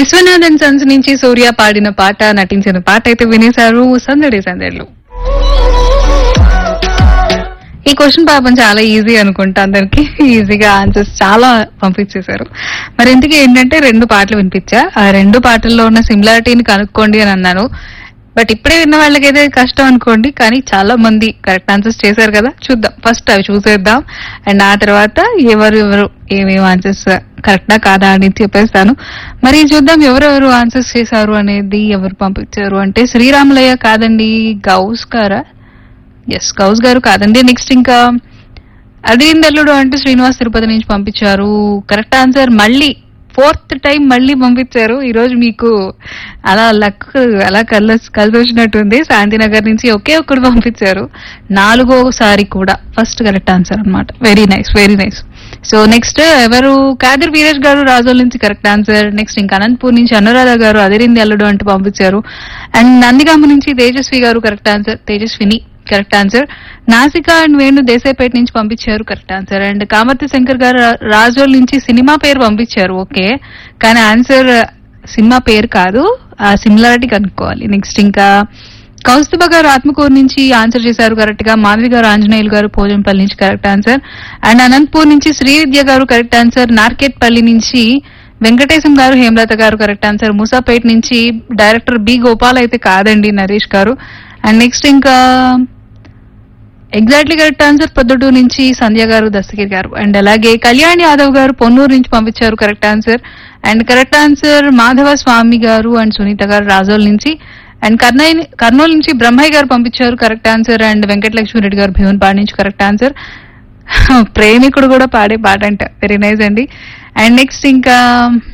Viswanathan Sons నుంచి సూర్య పాడిన పాట నటించిన పాట అయితే వినేశారు సందడి సందడిలో ఈ క్వశ్చన్ పాపం చాలా ఈజీ అనుకుంటా అందరికి ఈజీగా ఆన్సర్స్ చాలా పంపించేశారు మరి ఇంతకీ ఏంటంటే రెండు పాటలు వినిపించా ఆ రెండు పాటల్లో ఉన్న సిమిలారిటీని కనుక్కోండి అని అన్నాను బట్ ఇప్పుడే విన్న వాళ్ళకైతే కష్టం అనుకోండి కానీ చాలా మంది కరెక్ట్ ఆన్సర్స్ చేశారు కదా చూద్దాం ఫస్ట్ అవి చూసేద్దాం అండ్ ఆ తర్వాత ఎవరు ఎవరు ఏమేమి ఆన్సర్స్ కరెక్టా కాదా అని చెప్పేస్తాను మరి చూద్దాం ఎవరెవరు ఆన్సర్స్ చేశారు అనేది ఎవరు పంపించారు అంటే శ్రీరాములయ్య కాదండి గౌస్ గారా ఎస్ గౌస్ గారు కాదండి నెక్స్ట్ ఇంకా అదిరిందల్లుడు అంటే శ్రీనివాస్ తిరుపతి నుంచి పంపించారు కరెక్ట్ ఆన్సర్ మళ్ళీ ఫోర్త్ టైం మళ్ళీ పంపించారు ఈ రోజు మీకు అలా లక్ అలా కల కలిసి వచ్చినట్టుంది శాంతినగర్ నుంచి ఒకే ఒక్కడు పంపించారు నాలుగోసారి కూడా ఫస్ట్ కరెక్ట్ ఆన్సర్ అన్నమాట very nice very nice so next ఎవరు కాదర్ వీరేష్ గారు రాజోల్ నుంచి కరెక్ట్ ఆన్సర్ నెక్స్ట్ ఇంకా అనంతపూర్ నుంచి అనురాధ గారు అదిరింది అల్లుడు అంటూ పంపించారు అండ్ నందిగామ నుంచి Tejaswi garu correct answer Tejaswini correct answer Nasika and Venu Desaipeta నుంచి పంపించారు correct answer and Kamarthi Shankar garu రా- రాజోల్ నుంచి సినిమా పేరు పంపించారు ఓకే కానీ ఆన్సర్ సినిమా పేరు కాదు ఆ సిమిలారిటీ కనుక్కోవాలి నెక్స్ట్ ఇంకా కౌస్తుభ గారు ఆత్మకూరు నుంచి ఆన్సర్ చేశారు కరెక్ట్ గా మాధవి గారు ఆంజనేయులు గారు పోజంపల్లి నుంచి కరెక్ట్ ఆన్సర్ అండ్ అనంతపూర్ నుంచి శ్రీ విద్య గారు కరెక్ట్ ఆన్సర్ నార్కెట్పల్లి నుంచి వెంకటేశం గారు హేమలత గారు కరెక్ట్ ఆన్సర్ మూసాపేట్ నుంచి డైరెక్టర్ బి గోపాల్ అయితే కాదండి నరేష్ గారు అండ్ నెక్స్ట్ ఇంకా ఎగ్జాక్ట్లీ కరెక్ట్ ఆన్సర్ పొద్దుటూరు నుంచి సంధ్య గారు దస్తగిరి గారు అండ్ అలాగే కళ్యాణ్ యాదవ్ గారు పొన్నూరు నుంచి పంపించారు correct answer and correct answer Madhava Swamy garu and Sunitha గారు రాజోల్ నుంచి అండ్ కర్నూలు కర్నూలు నుంచి బ్రహ్మయ్య గారు పంపించారు correct answer and Venkatalakshmi Reddy garu Bheevanpadu నుంచి కరెక్ట్ ఆన్సర్ ప్రేమికుడు కూడా పాడే పాట అంట వెరీ నైస్ అండి అండ్ నెక్స్ట్ ఇంకా